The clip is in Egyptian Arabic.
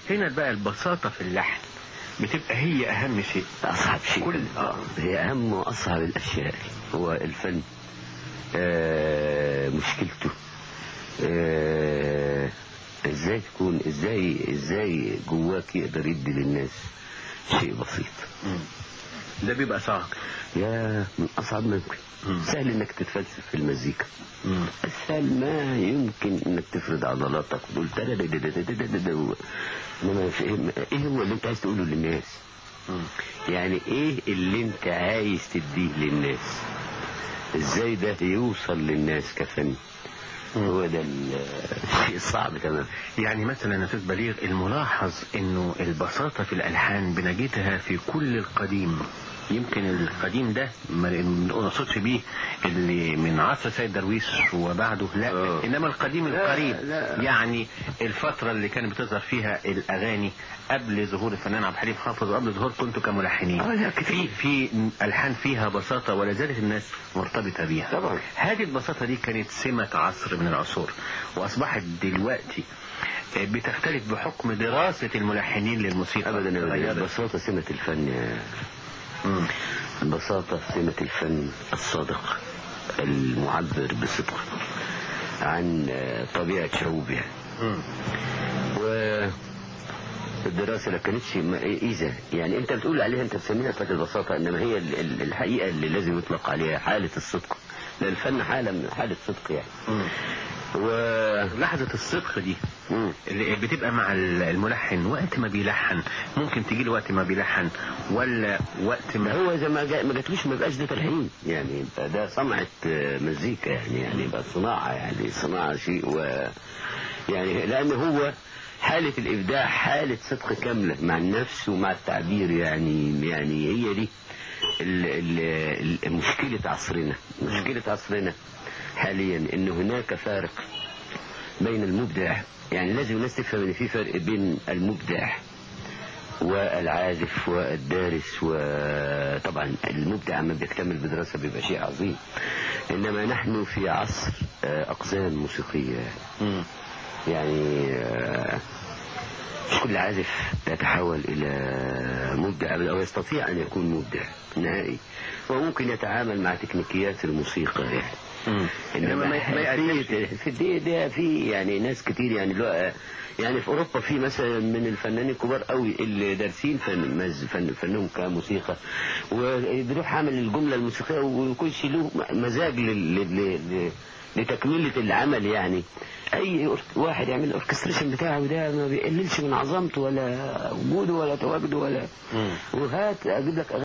هنا بقى البساطة في اللحن بتبقى هي أهم شيء أصعب شيء كل- آه. هي أهم وأصعب الأشياء هو الفن آه مشكلته آه ازاي تكون ازاي ازاي جواك يقدر يدي للناس شيء بسيط ده بيبقى صعب يا من اصعب ما يمكن مم. سهل انك تتفلسف في المزيكا مم. اسهل ما يمكن انك تفرض عضلاتك وتقول تدددددددد. انما في- ايه هو اللي انت عايز تقوله للناس مم. يعني ايه اللي انت عايز تديه للناس ازاي ده يوصل للناس كفن هو ده ال- الشيء الصعب تمام يعني مثلا يا استاذ بليغ الملاحظ انه البساطة في الالحان بنجدها في كل القديم يمكن القديم ده ما ما نقصدش بيه اللي من عصر سيد درويش وبعده لا آه. انما القديم لا، القريب لا. يعني الفترة اللي كانت بتظهر فيها الاغاني قبل ظهور الفنان عبد الحليم حافظ وقبل ظهور كنتوا كملحنين آه، لا، في كتير. في الحان فيها بساطة ولا زالت الناس مرتبطة بيها طبعا. هذه البساطة دي كانت سمة عصر من العصور وأصبحت دلوقتي بتختلف بحكم دراسة الملحنين للموسيقى ابدا ابدا تغيرت. البساطه سمه الفن يا مم. البساطة سمة الفن الصادق المعبر بصدق عن آه، طبيعة شعوبها مم. والدراسة ما كانتش م- إذا يعني أنت بتقول عليها أنت بتسميها صفة البساطة إنما هي ال- ال- الحقيقة اللي لازم يطلق عليها حالة الصدق لأن الفن حالة من حالة صدق يعني مم. و لحظة الصدق دي مم. اللي بتبقى مع الملحن وقت ما بيلحن ممكن تيجي له وقت ما بيلحن ولا وقت ما ما هو إذا ما جا- ما جاتلوش ما يبقاش ده تلحين يعني يبقى ده صنعة آه، مزيكا يعني يعني يبقى صناعة يعني صناعة شيء و يعني لأن هو حالة الإبداع حالة صدق كاملة مع النفس ومع التعبير يعني يعني هي دي ال- ال- ال- مشكلة عصرنا مشكلة عصرنا حاليا إن هناك فارق بين المبدع يعني لازم الناس تفهم إن في فرق بين المبدع والعازف والدارس وطبعا المبدع لما بيكتمل بدراسة بيبقى شيء عظيم إنما نحن في عصر آه، أقزام موسيقية مم. يعني آه، مش كل عازف يتحول إلى مبدع أبدا أو يستطيع أن يكون مبدع نهائي وممكن يتعامل مع تكنيكيات الموسيقى يعني مم. انما ما- ما في يقدمش. في دي, دي في يعني ناس كتير يعني لو يعني في اوروبا في مثلا من الفنانين الكبار قوي اللي دارسين فن مز فن فنهم كموسيقى وبيروح عامل الجمله الموسيقيه ويكونش له مزاج لل لل لل لتكملة العمل يعني اي أورك- واحد يعمل الاوركستريشن بتاعه ده ما بيقللش من عظمته ولا وجوده ولا تواجده ولا مم. وهات اجيب لك